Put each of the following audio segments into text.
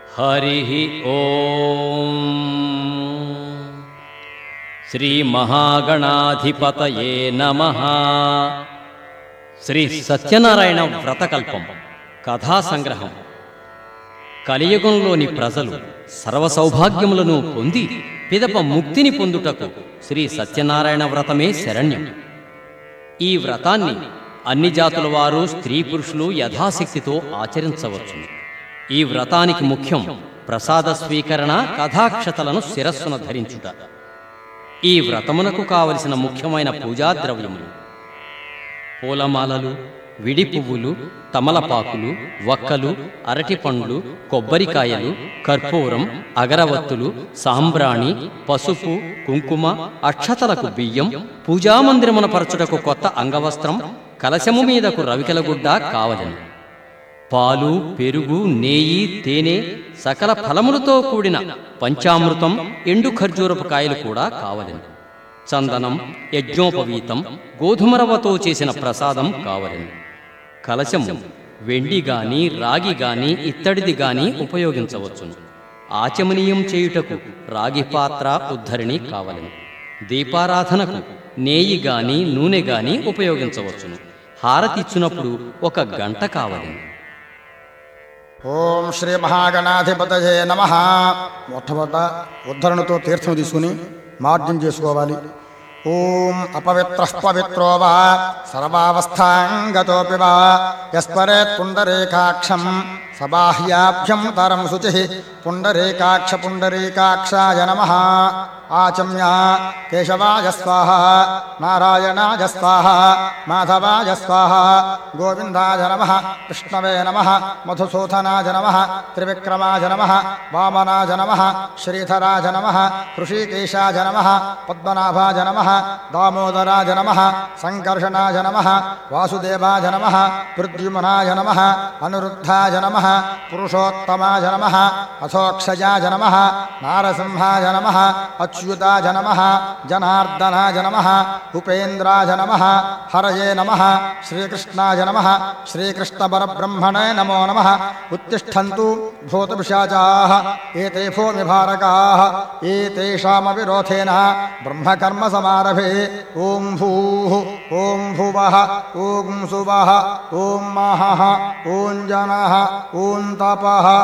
హరి ఓం శ్రీ మహాగణాధిపతయే నమ శ్రీ సత్యనారాయణ వ్రతకల్పం కథా సంగ్రహం కలియుగంలోని ప్రజలు సర్వ సౌభాగ్యములను పొంది పిదప ముక్తిని పొందుటకు శ్రీ సత్యనారాయణ వ్రతమే శరణ్యం ఈ వ్రతాన్ని అన్ని జాతుల వారు స్త్రీ పురుషులు యథాశక్తితో ఆచరించవచ్చు ఈ వ్రతానికి ముఖ్యం ప్రసాద స్వీకరణ కథాక్షతలను శిరస్సున ధరించుట ఈ వ్రతమునకు కావలసిన ముఖ్యమైన పూజా ద్రవ్యములు పూలమాలలు విడి పువ్వులు తమలపాకులు వక్కలు అరటిపండ్లు కొబ్బరికాయలు కర్పూరం అగరవత్తులు సాంబ్రాణి పసుపు కుంకుమ అక్షతలకు బియ్యం పూజామందిరమున పరచుటకు కొత్త అంగవస్త్రం కలశము మీదకు రవికలగుడ్డ కావలను పాలు పెరుగు నేయి తేనె సకల ఫలములతో కూడిన పంచామృతం ఎండు ఖర్జూరపు కాయలు కూడా కావలెను చందనం యజ్ఞోపవీతం గోధుమరవ్వతో చేసిన ప్రసాదం కావలెను కలశము వెండి గాని రాగి గాని ఇత్తడిది గాని ఉపయోగించవచ్చును ఆచమనీయం చేయుటకు రాగి పాత్ర ఉద్ధరిణి కావలెను దీపారాధనకు నేయి గాని నూనె గాని ఉపయోగించవచ్చును హారతిచ్చునప్పుడు ఒక గంట కావలెను ఓం శ్రీ మహాగణాధిపతయే నమ మొట్టమొదట ఉద్ధరణతో తీర్థం తీసుకుని మార్జం చేసుకోవాలి ఓం అపవిత్ర పవిత్రో వా సర్వావస్థాంగతోపి వా యస్పరేత్ పుండరీకాక్షం సబాహ్యాభ్యం తరం శుచి పుండరీకాక్ష పుండరీకాక్షాయ నమ ఆచమ్య కేశవాయ స్వాహ నారాయణాయ స్వాహ మాధవాయ స్వాహ గోవిందాయ నమ విష్ణవే నమ మధుసూదనాయ నమ త్రివిక్రమాయ నమ వామనాయ నమ శ్రీధరాయ నమ హృషీకేశాయ నమ పద్మనాభాయ నమ దామోదరాయ నమ సంకర్షణాయ నమ వాసుదేవాయ నమ ప్రద్యుమ్నాయ నమ అనురుద్ధాయ నమ పురుషోత్తమాయ నమ అథోక్షయాయ నమ నారసింహాయ నమ అచ్యుతాయ నమ జనార్దనాయ నమ ఉపేంద్రాయ నమ హరయే నమ శ్రీకృష్ణాయ నమ శ్రీకృష్ణపరబ్రహ్మణే నమో నమ ఉత్తిష్టంతు భూతపిశాచా ఏతే భూమిభారకా ఏతేషామపి రోధేన బ్రహ్మకర్మ సమారభే ఓం భూ ఓం భువ ఓం శువ ఓం మహ ఓం జన ఓం తప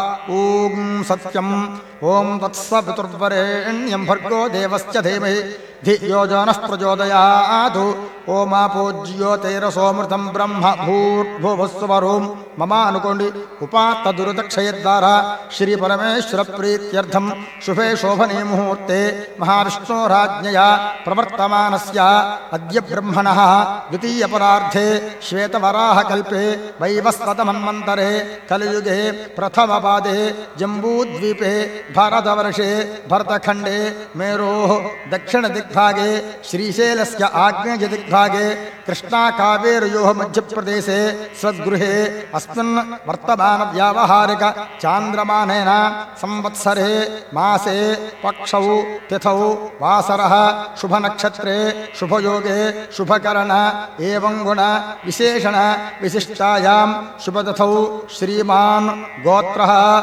ఓం సత్యం ఓం తత్సవితుర్వరేణ్యం భర్గో దేవస్య ధీమహి ధియో జనః ప్రచోదయాతు ఓమాపోజ్యోతైరసోమృతం బ్రహ్మ భూర్భువస్వరోం మమ అనుకోండి ఉపాత్త దురితక్షయ ద్వారా శ్రీ పరమేశ్వర ప్రీత్యర్థం శుభే శోభనే ముహూర్తే మహావిష్ణోరాజ్ఞయా ప్రవర్తమానస్య అద్య బ్రహ్మణ ద్వితీయపరార్థే శ్వేతవరాహకల్పే వైవస్వతమన్వంతరే కలియుగే ప్రథమపాదే జంబూద్వీపే భారతవర్షే భరతఖండే మేరో దక్షిణదిగ్భాగే శ్రీశైలస్య ఆగ్నేయదిగ్భాగే కృష్ణాకావేరయోः మధ్యప్రదేశే స్వగృహే అస్మిన్ వర్తమాన వ్యావహారిక చాంద్రమానేన సంవత్సరే మాసే పక్షౌ తిథౌ వాసరः శుభనక్షత్రే శుభయోగే శుభకరణ ఏవం గుణ విశేషణ విశిష్టాయాం శుభతిథౌ శ్రీమాన్ గోత్ర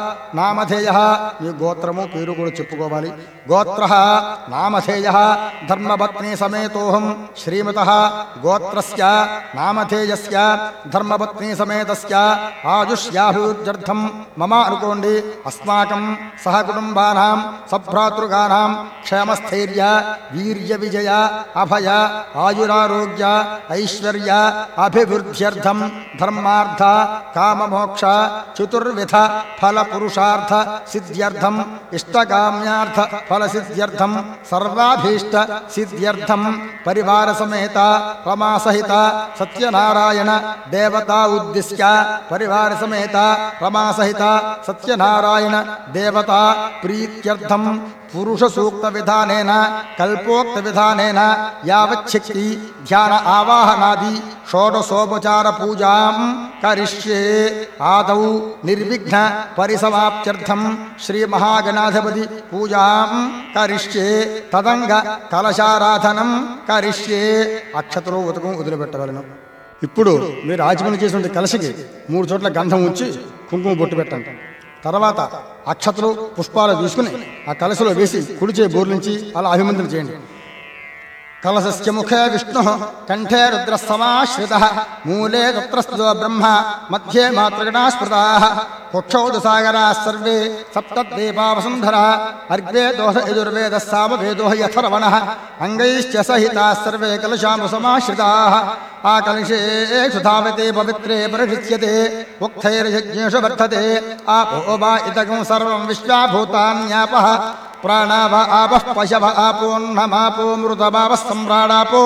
నామధేయ మీ గోత్రము పేరు కూడా చెప్పుకోవాలి గోత్ర నామధేయ ధర్మపత్ని సమేతోహం శ్రీమత గోత్రస్య నామధేయస్య ధర్మపత్ని సమేతస్య ఆయుష్యాభివృద్ధ్యర్థం మమ అనుకోండి అస్మాకం సహ కుటుంబానాం సభ్రాతృగానాం క్షేమస్థైర్య వీర్య విజయ అభయ ఆయురారోగ్య ఐశ్వర్య అభివృద్ధ్యర్థం ధర్మార్థ కామమోక్ష చతుర్విధ ఫల పురుషార్థ సిద్ధ్యర్థం ఇష్టకామ్యార్థ ఫల సిద్ధ్యర్థం సర్వాభీష్ట సిద్ధ్యర్థం పరివార సమేత రమాసహిత సత్యనారాయణ దేవతా ఉద్దిశ్య పరివార సమేత రమాసహిత సత్యనారాయణ దేవతా ప్రీత్యర్థం పురుష సూక్త విధానేన కల్పోక్త విధానేన యావచ్చక్తి ధ్యాన ఆవాహనాది షోడశోపచార పూజాం కరిష్యే ఆదౌ నిర్విఘ్న పరిసమాప్త్యర్థం శ్రీ మహాగణాధిపతి పూజాం కరిష్యే తదంగ కలశారాధనం కరిష్యే అక్షతలో ఉతకం వదిలిపెట్టగలను ఇప్పుడు మీరు ఆచమన చేసిన కలశకి మూడు చోట్ల గంధం ఉంచి కుంకుమ బొట్టు పెట్టండి తర్వాత అక్షతలు పుష్పాలు తీసుకుని ఆ కలశలో వేసి కుడిచే బోర్లించి అలా అభిమంత్రణ చేయండి కలశస్య ముఖే విష్ణు కంఠే రుద్ర సమాశ్రిత మూలే తత్రస్థో బ్రహ్మ మధ్యే మాతృగణా స్మృతా కుక్షౌదసాగరా సర్వే సప్తద్వీపా వసుంధర అర్గ్వే దోహ యజుర్వేద సామవేదో యథర్వణ అంగైశ్చ సహితా సర్వే కలశాము సమాశ్రితా ఆ కలశేషు ధావతే పవిత్రే పరిషిచ్యతే ఉక్తైర్యజ్ఞేషు వర్ధతే ఆపో వా ఇతకం సర్వం విశ్వాభూతాన్యాపః ప్రాణావ ఆపః పశవ ఆపోన్నమాపో మృతమావ సమ్రాడాపో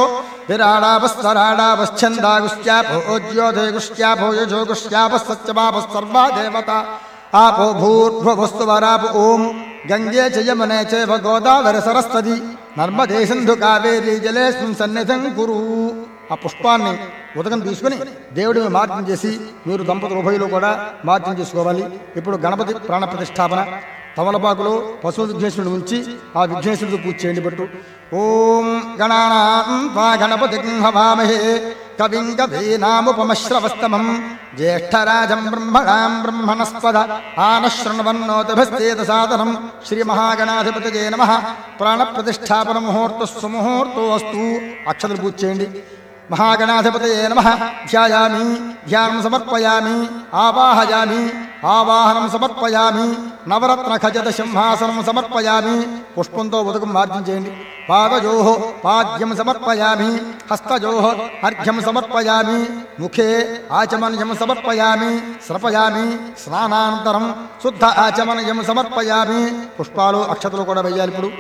విరాడాపస్తరాడాపశ్చందాగుశ్చాపో జ్యోతిగుశ్చాపో యజోగుశ్చాప సత్యమాప సర్వా దేవత ఆపో భూర్భువస్తువరాప ఓం గంగే చ యమునే చైవ గోదావరి సరస్వతి నర్మదే సింధు కావేరీ జలేస్మిన్ సన్నిధం కురు ఆ పుష్పాన్ని ఉదకం తీసుకుని దేవుడి మీద మార్గం చేసి మీరు దంపతులు ఉభయలు కూడా మార్గం చేసుకోవాలి ఇప్పుడు గణపతి ప్రాణ ప్రతిష్టాపన తమలపాకులో పశువు విఘ్నేశ్వరుడు ఉంచి ఆ విఘ్నేశ్వరుడు పూజ చేయండి పట్టు ఓం గణానాం వా గణపతి హవామహే కవిం కవీనాముపమశ్రవస్తమం జ్యేష్ఠరాజం బ్రహ్మణాం బ్రహ్మణస్పద ఆనశృణవన్నోతభస్తేత సాదనం శ్రీ మహాగణాధిపతయే నమ ప్రాణ ప్రతిష్టాపన ముహూర్త సుముహూర్తో అస్తు అక్షతలు పూజ చేయండి మహాగణాధిపతయే నమ ధ్యాయామి ధ్యానం సమర్పయామి ఆవాహయామి ఆవాహనం సమర్పయామి నవరత్న ఖజత సింహాసనం సమర్పయామి పుష్పంతో ఉదకం మార్గం చేయండి పాదజో పాద్యం సమర్పయామి హస్తజో అర్ఘ్యం సమర్పయామి ముఖే ఆచమనయం సమర్పయామి స్రపయామి స్నానానంతరం శుద్ధ ఆచమనయం సమర్పయామి పుష్పాలు అక్షతలు కూడా వేయాలి ఇప్పుడు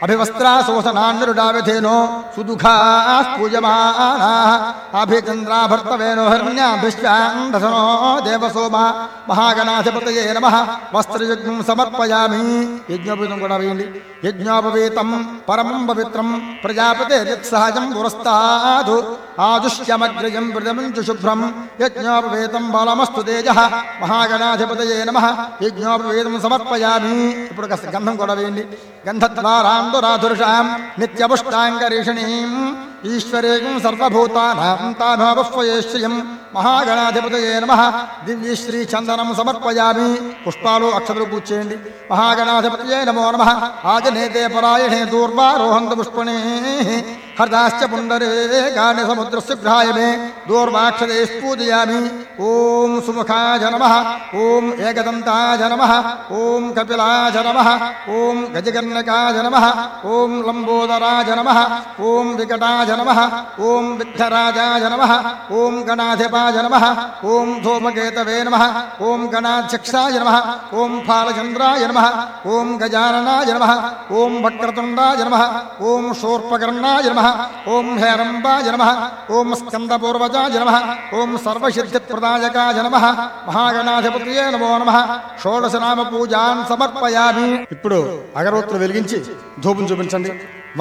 అభివస్త్రాశోసనాన్నిరుడావిధేనో సుదుఖా పూజమానా అభిచంద్రాభర్తవేనో హర్ణ్యాభిష్టాండసనో దేవసోమ మహాగణాధిపతయే నమ వస్త్రయజ్ఞం సమర్పయామి యజ్ఞోపవీతం కూడా వేయండి యజ్ఞోపవీతం పరమం పవిత్రం ప్రజాపతే యత్సహజం పురస్తాదు ఆదుష్యమగ్రజం ప్రజమంచు శుభ్రం యజ్ఞోపవేతం బలమస్తు తేజ మహాగణాధిపతయే నమ యజ్ఞోపవేతం సమర్పయామి ఇప్పుడు కాస్త గంధం కూడా వేయండి గంధద్వారాందురాధురుషాం నిత్యపుష్టాంగరీషణీం ఈశ్వరేయం సర్వభూతానాం తాభావశ్వయేశ్వయం మహాగణాధిపతయే నమ దివ్యశ్రీ చందనం సమర్పయామి పుష్పాలు అక్షతలు పూచేయండి మహాగణాధిపతయే నమో నమ ఆజనేతే పరాయణే దూర్వారోహంత పుష్పణే హర్దాశ్చ పుండరే గాని సముద్రస్య గ్రహాయ మే దూర్వాక్షదే పూజయామి ఓం సుముఖాయ నమ ఓం ఏకదంతాయ నమ ఓం కపిలాయ నమ ఓం గజగర్ణకాయ నమ ఓం లంబోదరాయ నమ ఓం వికటాయ నమ ఓం విఘ్నరాజాయ నమ ఓం గణాధిపాయ నమ ఓం ధూమకేతవే నమ ఓం గణాధ్యక్షాయ నమ ఓం ఫాలచంద్రాయ నమ ఓం గజాననాయ నమ ఓం వక్రతుండాయ నమ ఓం శూర్పకర్ణాయ నమ ఓం హేరంబాయ నమ ఓం స్కందపూర్వజాయ నమ ఓం సర్వసిద్ధిప్రదాయకాయ నమ మహాగణాధిపతియే నమో నమ షోడశనామ పూజాన్ సమర్పయామి ఇప్పుడు అగరవత్తులు వెలిగించి ధూపం చూపించండి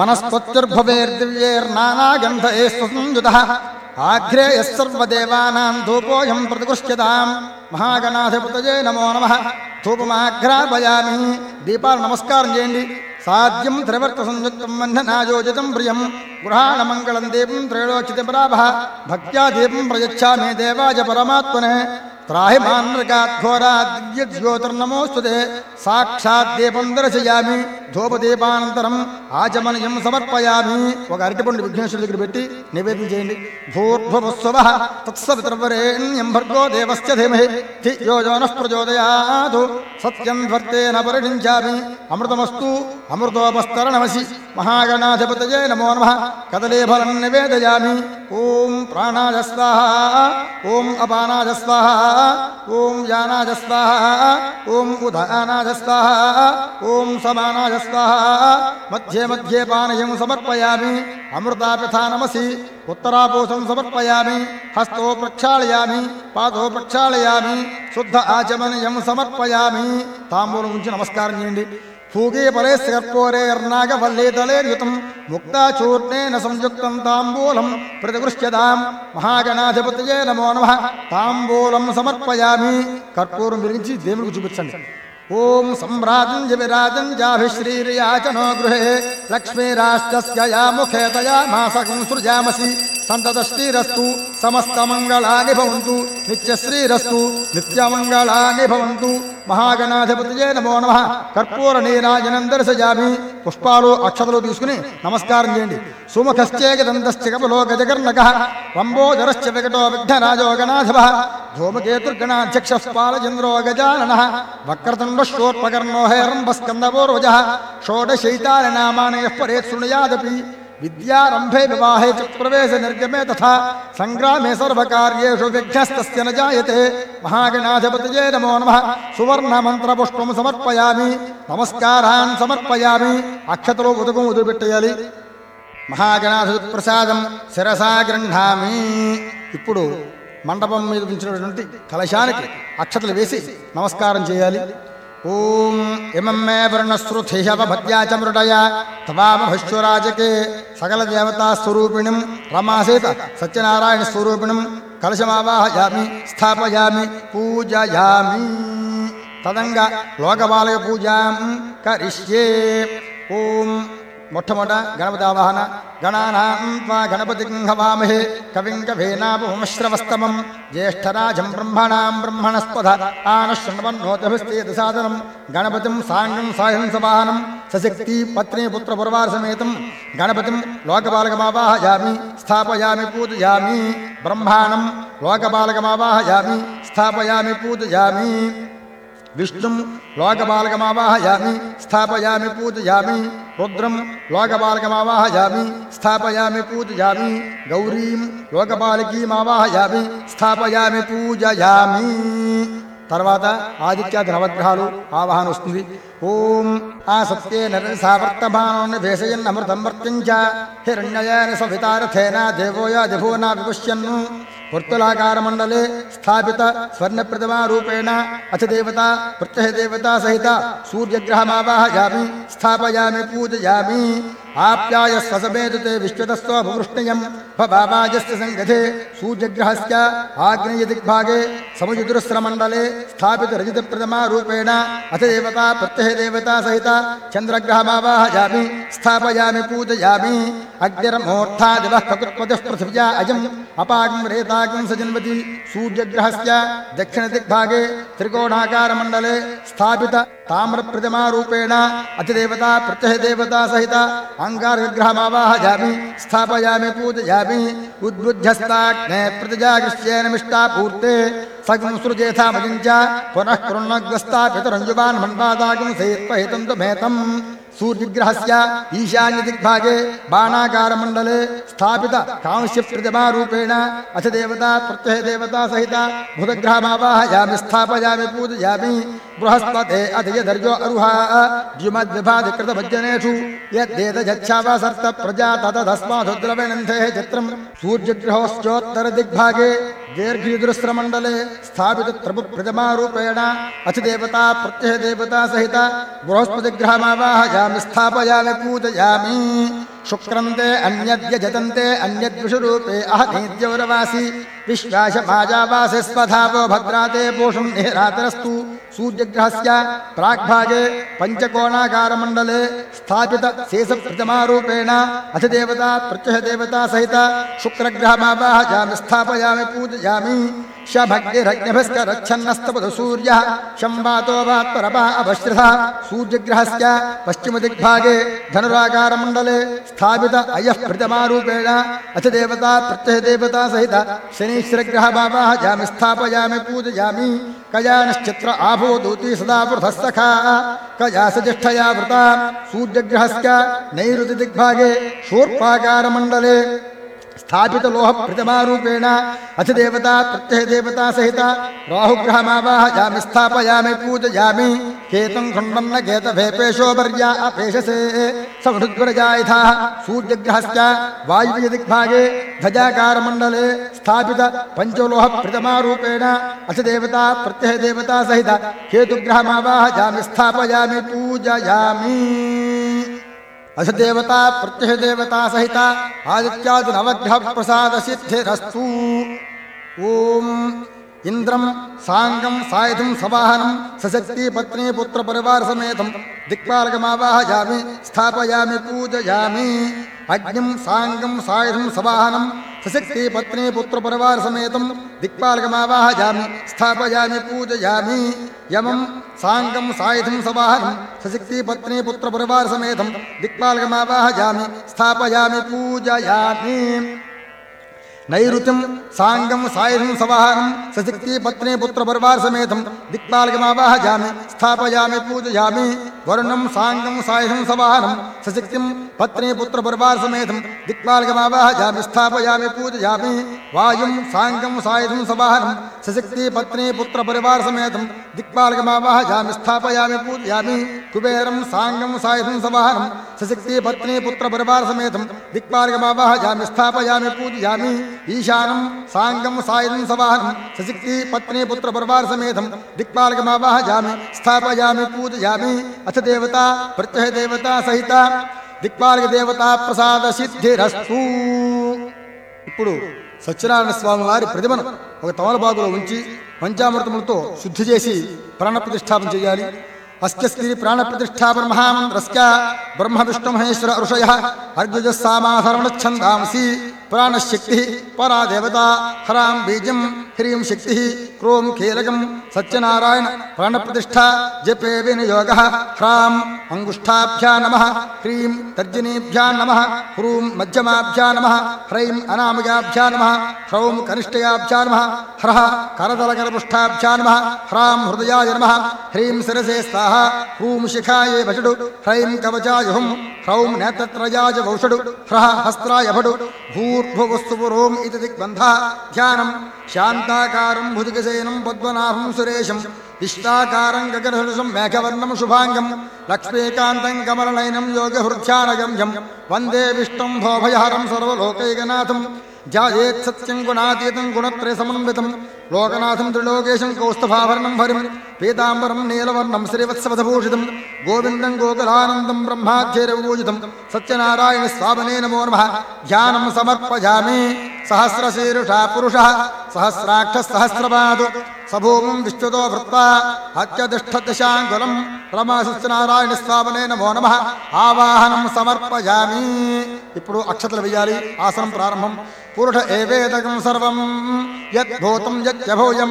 వనస్పత్యుర్భవేర్దివ్యేర్నానాగంధే సుసంయుత ఆఘ్రే యస్సర్వదేవానాం ధూపోయం ప్రతిగృష్యతాం మహాగణాధిపతయే నమో నమ ధూపమాఘ్రాపయామి దీపాలు నమస్కారం చేయండి సాధ్యం త్రివర్త సంయుక్తం మన్యనాయోజితం ప్రియం గృహాణ మంగళం దీపం త్రైలోచిత పరాభ భక్త్యా దీపం ప్రయచ్చామి దేవాయ పరమాత్మనే త్రాహి మాన్రకాఘోరా దివ్య జ్యోతిర్నమోస్తుతే సాక్షాత్ దీపం దర్శయామి ధూపదీపానంతరం ఆచమనయం సమర్పయామి ఒక అరటిపండు విఘ్నేశ్వరుడి దగ్గర పెట్టి నివేదన చేయండి భూర్భువస్వ తత్సవితర్వరేణ్యం భర్గో దేవస్య ధీమహి ధి యోజన ప్రచోదయాదు సత్యం ధ్వర్తేన పరిణించామి అమృతమస్తు అమృతోపస్తరణమసి మహాగణాధిపతయే నమో నమ కదలీఫలం నివేదయామి ఓం ప్రాణాయ స్వాహ ఓం అపానాయ స్వాహ ఓం యానాయ స్వాహ ఓం ఉదానాయ స్వాహ ఓం సమానాయ స్వాహ మధ్యే మధ్యే పానయం సమర్పయామి అమృతాపిథానమసి ఉత్తరాపోసం సమర్పయామి హస్తో ప్రక్షాళయామి పాదో ప్రక్షాళయామి శుద్ధ ఆచమనయం సమర్పయామి తాంబూలం ఉంచి నమస్కారం చేయండి పూగే పరే కర్పూరేర్నాగవల్లీతలేర్యుతం ముక్తాచూర్ణేన సంయుక్తం తాంబూలం ప్రతిగృష్యతాం మహాగణాధిపతయే నమో నమ తాంబూలం సమర్పయామి కర్పూరం వెలిగించి దేవుడికి చూపించండి ఓం సంభ్రాజం విరాజం జాభిశ్రీర్యాచనో గృహే లక్ష్మీరాష్ట్రస్య యా ముఖే తయా మాసకం సృజామసి సంతతశ్రీరస్తు సమస్తమంగళాని భవంతు నిత్యశ్రీరస్తు నిత్యమంగళాని భవంతు మహాగణాధిపతియే నమో నమ కర్పూర నీరాజనం దర్శయామి పుష్పాలు అక్షతలు తీసుకుని నమస్కారం చేయండి సుముఖశ్చేగదంతశ్చ కపలో గజకర్ణక లంబోదరశ్చ వికటో విఘ్నరాజో గణాధిప ధూమకేతుర్గణాధ్యక్ష పాలచంద్రో గజానన వక్రతుండశ్వోత్పకర్ణో హేరంభస్కందపూర్వజ షోడశైతాని నామాని యః పరేత్ శృణుయాదపి విద్యారంభే వివాహే చ ప్రవేశ నిర్గమే తథా సంగ్రామే సర్వకార్యేషు విఘ్నస్తస్య న జాయతే మహాగణాధిపతయే నమో నమః సువర్ణ మంత్ర పుష్పం సమర్పయామి నమస్కారాన్ సమర్పయామి అక్షతలు ఉదకం వదిలిపెట్టేయాలి మహాగణాధిపతి ప్రసాదం శిరసా గృహామి ఇప్పుడు మండపం మీద ఉంచినటువంటి కలశానికి అక్షతలు వేసి నమస్కారం చేయాలి ఓం ఇమం మే వర్ణశ్రుతిహవభద్యా చ మృడయ తవామభశ్వరాజకే సకల దేవతా స్వరూపిణిం రమాసేత సత్యనారాయణ స్వరూపిణిం కలశమావాహయామి స్థాపయామి పూజయామి తదంగా లోకబాలయ పూజాం కరిష్యే ఓం మొట్టమొదట గణపతి ఆవాహన గణానాం త్వా గణపతి హవామహే కవిం కవీనాపమశ్రవస్తమం జ్యేష్ఠరాజం బ్రహ్మణాం బ్రహ్మణస్పద ఆనశృణవన్నోతభిస్తేత సాధనం గణపతిం సాంగం సాహంసవాహనం సశక్తి పత్ని పుత్ర పురవార సమేతం గణపతిం లోకపాలకమావాహయామి స్థాపయామి పూజయామి బ్రహ్మాణం లోకపాలకమావాహయామి స్థాపయామి పూజయామి విష్ణుం లోకపాలకమావాహయామి స్థాపయామి పూజయామి రుద్రం లోకపాలకమావాహయామి స్థాపయామి పూజయామి గౌరీం లోకపాలకీమావాహయామి స్థాపయామి పూజయామి తర్వాత ఆదిత్యాది నవగ్రహాలు ఆవాహన వస్తుంది ఓం ఆ సత్యే నరసావర్తమానోన్ని భేషయన్ అమృతం వర్తించ హిరణ్యయాన సవితారథేన దేవోయా దిభోనా విపుష్యన్ను వర్తులాకారమండలే స్థాపిత స్వర్ణప్రతిమారూపేణ అథ దేవత ప్రత్యహ దేవతా సహిత సూర్యగ్రహమావాహయామి స్థాపయామి పూజయామి ఆప్యాయ స్వసమేతుతే విశ్వతస్వభృష్ణయం భవాజస్య సంగతే సూర్యగ్రహస్య ఆగ్నేయ దిగ్భాగే సముద్రస్రమండలే స్థాపిత రజిత ప్రతిమారూపేణ అథ దేవత ప్రత్యహ దేవతా సహిత చంద్రగ్రహమావాహయామి స్థాపయామి పూజయామి అగ్నిరమూర్ధా దివ కృత్పతి పృథివ్యా అజం అపాగం రేతాగం సజన్వతి సూర్యగ్రహస్య దక్షిణ దిగ్భాగే త్రికోణాకారమండలే స్థాపిత తామ్ర ప్రతిమారూపేణ అతిదేవత ప్రత్యహ దేవతా సహిత అంగారగ్రహమావాహయామి స్థాపయామి పూజయామి ఉద్బుద్ధస్తాగ్నే ప్రతిజాగృష్యేన మిష్టాపూర్తే సగం సృజేథామజించ పునః కృణగ్రస్తాపితరంజువాన్ మన్వాదాగం సైత్వహితం మేతం సూర్యగ్రహస్య ఈశాన్య దిగ్భాగే బాణాకారమండలే స్థాపిత కాంస్య ప్రతిమారూపేణ అథ దేవత ప్రత్యహ దేవతా సహిత బుధగ్రహమావాహయామి స్థాపయామి పూజయామి బృహస్పతే అధియధర్యో అరుహా ద్యుమద్విభాధికృతభజనేషు యద్దేతజచ్చావసర్త ప్రజా తదస్మాధుద్రవణంతే చిత్రం సూర్యగ్రహోశ్చోత్తర దిగ్భాగే దీర్ఘీదృశ్రమండలే స్థాపిత త్రపు ప్రతిమారూపేణ అథ దేవతా ప్రత్యహ దేవతా సహిత బృహస్పతిగ్రహమావాహయామి స్థాపయామి పూజయామి శుక్రంతే అన్యద్య జతంతే అన్యద్విషురూపే అహనేద్యౌరవాసి విశ్వాస మాజావాసే స్వధావో భద్రాతే పూషం నిరాతరస్తు సూర్యగ్రహస్య ప్రాగ్భాగే పంచకోణాకారమండలే స్థాపిత శేష ప్రతిమారూపేణ అథ దేవతా ప్రత్యహ దేవతా సహిత శుక్రగ్రహమావాహయామి స్థాపయామి పూజయామి శభగ్నిరగ్నిభస్కరచ్ఛన్నస్తపదు సూర్య శంవాతో వాత్పరపా అభశ్రథ సూర్యగ్రహస్య పశ్చిమ దిగ్భాగే ధనురాకారమండలే స్థాపిత అయః ప్రతిమారూపేణ అథ దేవతా ప్రత్యహ దేవతా సహిత శనీశ్వరగ్రహమావాహయామి స్థాపయామి పూజయామి కయానశ్చిత్ర ఆభూదూతి సదా పృథస్సఖా కయా సజిష్ఠయా వృత సూర్యగ్రహస్య నైరుతి దిగ్భాగే శూర్పాకారమండలే స్థాపిత లోహ ప్రతిమారూపేణ అథ దేవత ప్రత్యహ దేవతా సహిత రాహుగ్రహమావాహయామి స్థాపయామి పూజయామి కేతం ఖండన్న కేత భేపేశో వర్యా అపేషసే సమృద్వరజాయథా సూర్యగ్రహస్య వాయువ్య దిగ్భాగే ధ్వజాకారమండలే స్థాపిత పంచలోహ ప్రతిమారూపేణ అథ దేవత ప్రత్యహ దేవతా సహిత కేతుగ్రహమావాహయామి స్థాపయామి పూజయామి అథ దేవతా ప్రత్యహ దేవతా సహిత ఆదిత్యాది నవగ్రహ ప్రసాద సిద్ధిరస్తు ఓం ఇంద్రం సాంగం సాయుధం సవాహనం సశక్తి పత్ని పుత్ర పరివార సమేతం దిక్పాలకమావాహయామి స్థాపయామి పూజయామి అగ్నిం సాంగం సాయుధం సవాహనం సశక్తి పత్ని పుత్ర పరివార సమేతం దిక్పాలకమావాహయామి స్థాపయామి పూజయామి యమం సాంగం సాయుధం సవాహనం సశక్తి పత్ని పుత్ర పరివార సమేతం దిక్పాలకమావాహయామి స్థాపయామి పూజయామి నైరుత్యం సాంగం సాయుధం సవాహనం సశక్తి పత్ని పుత్ర పరివార సమేతం దిక్పాలకమావాహయామి స్థాపయామి పూజయామి వరుణం సాంగం సాయుధం సవాహనం సశక్తిం పత్ని పుత్ర పరివార సమేతం దిక్పాలకమావాహయామి స్థాపయామి పూజయామి వాయుం సాంగం సాయుధం సవాహనం సశక్తి పత్ని పుత్ర పరివార సమేతం దిక్పాలకమావాహయామి స్థాపయామి పూజయామి కుబేరం సాంగం సాయుధం సవాహనం సశక్తి పత్ని పుత్ర పరివార సమేతం దిక్పాలకమావాహయామి స్థాపయామి పూజయామి ఈశానం సాంగం సాయుధం సవాహనం సశక్తి పత్ని పుత్ర పరివార సమేతం దిక్పాలకమావాహయామి స్థాపయామి పూజయామి అథ దేవత ప్రత్యయ దేవత సహిత దిక్పాలక దేవత ప్రసాద సిద్ధిరస్తు ఇప్పుడు సత్యనారాయణ స్వామి వారి ప్రతిమను ఒక తమలపాకులో ఉంచి పంచామృతములతో శుద్ధి చేసి ప్రాణ ప్రతిష్టాపన చేయాలి అస్య స్త్రీ ప్రాణ ప్రతిష్టాపన మహామంత్రస్య బ్రహ్మ విష్ణు మహేశ్వర ఋషయ అర్జుజ సామాధరణఛందాంసి ప్రాణశక్తి పరా దేవత హరాం బీజం హ్రీం శక్తి క్రోం కీలకం సత్యనారాయణ ప్రాణప్రతిష్ఠ జపే వినియోగ హ్రాం అంగుష్టాభ్యా నమ హ్రీం తర్జనీభ్యా నమ హ్రూం మధ్యమాభ్యా నమ హ్రైం అనామయాభ్యా నమ హ్రౌం కనిష్టయాభ్యా నమ హ్రః కరతలకరపుష్టాభ్యా నమ హ్రాం హృదయాయ నమ హ్రీం శిరసే స్వాహ హ్రూం శిఖాయే భషడు హ్రైం కవచాయుహం హ్రౌం నేత్రత్రయాయ వౌషడు హ్రః హస్త్రాయ భడు భూర్భువస్తుపురోం ఇది దిగ్బంధ ధ్యానం శాంతాకారం భుజగసేనం పద్మనాభం సురేశం ఇష్టాకారం గగనసదృశం మేఘవర్ణం శుభాంగం లక్ష్మీకాంతం కమలనయనం యోగహృధ్యానగమ్యం వందే విష్ణుం భోభయహరం సర్వలోకైకనాథం ధ్యాయేత్ సత్యం గుణాతీతం గుణత్రయ సమన్వితం లోకనాథం త్రిలోకేశం కౌస్తభాభరణం హరిం పీతాంబరం నీలవర్ణం శ్రీవత్సవధభూషితం గోవిందం గోకులానందం బ్రహ్మాధ్యైరవూజితం సత్యనారాయణ స్వామినే నమో నమ ధ్యానం సమర్పయామి సహస్రశీరుషా పురుష సహస్రాక్ష సహస్రపాదు సభూమం విశ్వతో భృత్వా అత్యతిష్టదశాంగులం రమా సత్యనారాయణ స్వామినే నమో నమ ఆవాహనం సమర్పయామి ఇప్పుడు అక్షతలు వేయాలి ఆసనం ప్రారంభం పురుష ఏవేదకం సర్వం యద్భూతం యజ్జభూయం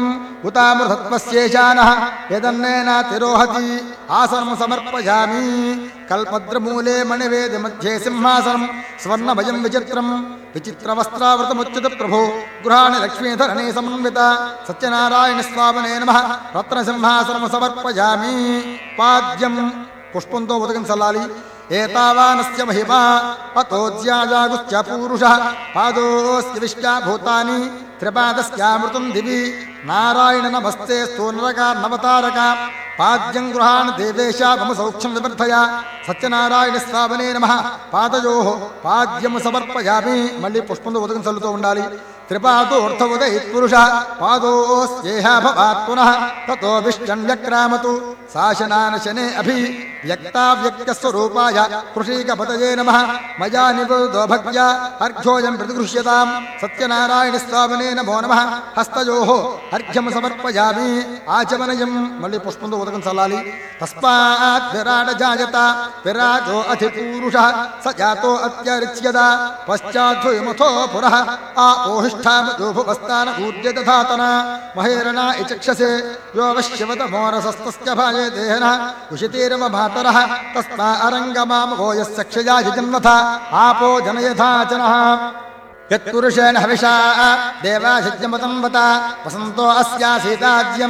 ఉతామృతత్వస్యేషాన యదన్నేన తిరోహతి ఆసనం సమర్పయామి కల్పద్రమూలే మణివేది మధ్యే సింహాసనం స్వర్ణభయం విచిత్రం విచిత్రవస్త్రావృతముచ్యుత ప్రభో గృహాణి లక్ష్మీధరణే సమన్విత సత్యనారాయణ స్వామినే నమ రత్నసింహాసనం సమర్పయామి పాద్యం పుష్పంతో ఉదకం చల్లాలి ఏతావానస్య మహిమా అతోజ్యాజాగుశ్చ పూరుష పాదోస్య విశ్వా భూతాని త్రిపాదస్యామృతం దివి నారాయణ నమస్తే స్తోనరకార్ణవతారక పాద్యం గృహాన్ దేవేశ మమ సౌఖ్యం వివర్ధయ సత్యనారాయణ స్వామినే నమ పాదయో పాద్యం సమర్పయామి మళ్ళీ పుష్పంతో ఉదకం చల్లుతూ ఉండాలి త్రిపాదోర్థముదై పురుష పాదోస్యేహ భవాత్ పునః తతో విష్ణం వ్యక్రామతు శాసనాన శనే అభి వ్యక్తావ్యక్తస్వరూపాయ కృషీకపతయే నమ మయా నిబుధో భక్త్య అర్ఘ్యోయం ప్రతిగృహ్యతాం సత్యనారాయణ స్వామినే నమో నమ హస్తయో అర్ఘ్యం సమర్పయామి ఆచమనయం మళ్ళీ పుష్పంతో ఉదకం చల్లాలి తస్మాత్ విరాట జాయత విరాజో అధి పూరుష స జాతో అత్యరిచ్యద పశ్చాద్భుయమథో పురః ఆ ఓహిష్టామజోభువస్థాన ఊర్జ దధాతన మహేరణ ఇచక్షసే యో వశ్యవత మోరసస్తస్య భాయే దేహన ఉషితీరమ భాతరః తస్మా అరంగమామవో యస్య క్షయాయ జన్మథ ఆపో జనయథాచనః యత్పురుషేణ హవిషా దేవాశజ్ఞమతం వత వసంతో అస్యాసీతాజ్యం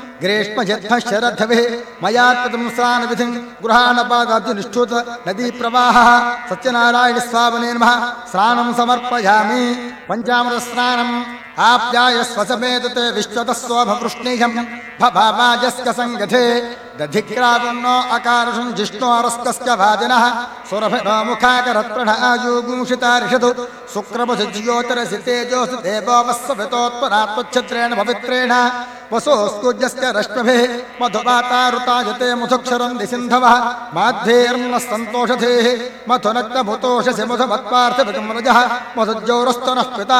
గ్రీష్మజద్భశరథవి మయా కృతం స్నానవిధిం గృహాణపాదాద్యునిష్ఠూత నదీ ప్రవాహ సత్యనారాయణ స్వామినే నమ స్నానం సమర్పయామి పంచామృత స్నానం ఆప్యాయ స్వసమేతతే విశ్వత శోభవృష్ణీయం భవాజస్క సంగతే దధిక్రావున్నో అకారుషం జిష్ణోరస్తస్య వాదినః సురభినో ముఖాకరత్ప్రణాయూగుంషితారిషదు శుక్రపశుజ్యోతిరసి తేజోసు దేవోవస్సవితోత్పరాత్మఛత్రేణ పవిత్రేణ వసోస్కుజ్యస్య రశ్మిభిः మధుపాతారుతాయతే మధుక్షరం దిసింధవः మాధ్యేర్న సంతోషధేः మధునక్తభుతోషసి మధుమత్పార్థవిగమరజः మధుజ్యోరస్తనः పితా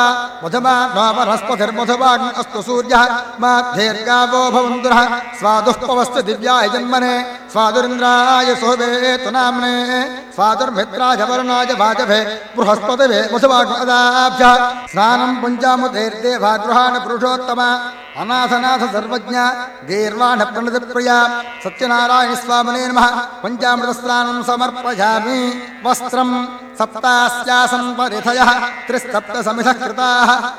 మధుమానోపరస్పతిర్మధువాగ్ని అస్తు సూర్యः మాధ్యేర్గావో భవంతురः స్వాదుఃపవస్తు దివ్యాయ జన్మనే స్వాదురింద్రాయ శోభేతు నామ్నే స్వాదుర్మిత్రాయ వరుణాయ వాజభే బృహస్పతిభే మధువాగ్మదాభ్య స్నానం పుంజాముదైర్దేవాగృహాణ పురుషోత్తమ అనాథనాథ సర్వజ్ఞ గీర్వాణ ప్రణతి ప్రియ సత్యనారాయణ స్వామినే నమ పంచామృత స్నానం సమర్పయామి వస్త్రం సప్తాస్యాసం పరిథయ త్రిస్తప్త సమిధ కృతా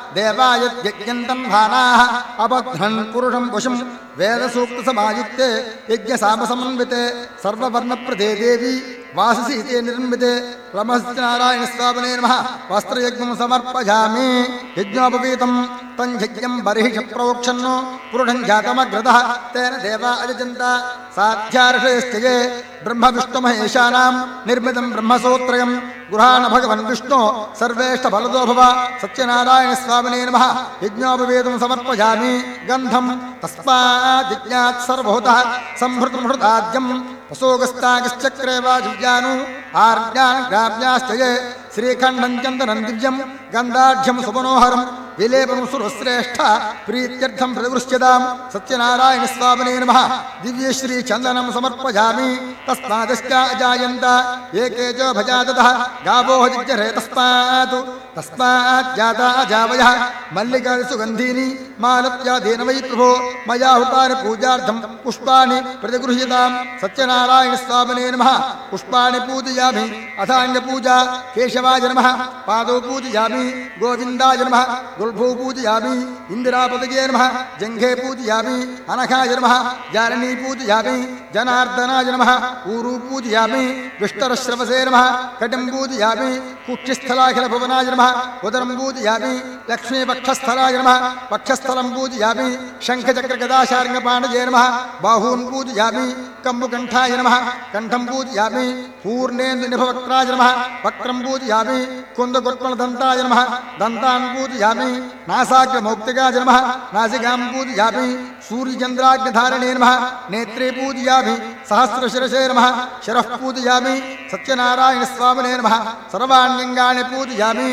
దేవాయజ్ఞంతం భానా అబధ్రన్ పురుషం పుషం వేద సూక్త సమాయుక్తే యజ్ఞ సామ సమన్వితే సర్వవర్ణ ప్రదే దేవి వాససీతే నిర్మితే రమసత్యనారాయణ స్వామినే నమ వస్త్రయజ్ఞం సమర్పయామి యజ్ఞోపవీతం తం యజ్ఞం బర్హిష ప్రోక్షన్ను పురుషం జాతమగ్రత తేన దేవా అజంత సాధ్యార్షయశ్చయే బ్రహ్మ విష్ణుమహేశానాం నిర్మితం బ్రహ్మసూత్రయం గృహాణ భగవన్ విష్ణు సర్వేష్ట ఫలదో భవ సత్యనారాయణ స్వామినే నమ యజ్ఞోపవేదం సమర్పయామి గంధం తస్మాదిజ్ఞాత్ సర్వభూత సంహృతం హృదాద్యం వసోగస్తాగశ్చక్రే వాజుజ్ఞాను ఆర్జ్ఞాన్ గ్రామ్యాశ్చయే శ్రీఖండం చందనం దివ్యం గంధాఢ్యం సుమనోహరం విలేపనం సురశ్రేష్ఠ ప్రీత్యర్థం ప్రతివృశ్యతాం సత్యనారాయణ స్వామినే నమ దివ్యశ్రీ చందనం సమర్పయామి తస్మాదశ్చ అజాయంత ఏకేజో భజాదత గావో జిజ్జరే తస్మాత్ తస్మాత్ జాతా అజావయ మల్లికాని సుగంధీని మాలత్యాధీన వై ప్రభో మయా హృతాని పూజార్థం పుష్పాణి ప్రతిగృహ్యతాం సత్యనారాయణ స్వామినే నమ పుష్పాణి పూజయామి అథాంగ పూజ కేశవాయ నమ పాదౌ పూజయామి గోవిందాయ నమ గుల్భూ పూజయామి ఇందిరాపదగే నమ జంఘే పూజయామి అనఘాయ నమ జారణీ పూజయామి జనార్దనాయ నమ ఊరు పూజయామి విష్ణురశ్రవసే నమ కటిం పూజయామి కుక్షిస్థలాఖిల భువనాయ నమ ఉదరం పూజయామి లక్ష్మీపక్షస్థలాయ నమ పక్షస్థలం పూజయామి శంఖచక్ర గదాశార్ంగపాణజే నమ బాహూన్ పూజయామి కంబుకంఠాయ నమ కంఠం పూజయామి పూర్ణేందు నిభవక్త్రాయ నమ వక్త్రం పూజయామి కుందగుట్మలదంతాయ నమ దంతాన్ పూజయామి నాసాగ్రమౌక్తికాయ నమ నాసికాం పూజయామి సూర్యచంద్రాగ్నిధారణే నమ నేత్రే పూజయామి సహస్రశిరసే నమ శిరః పూజయామి సత్యనారాయణ స్వామినే నమ సర్వాణ్యంగాని పూజయామి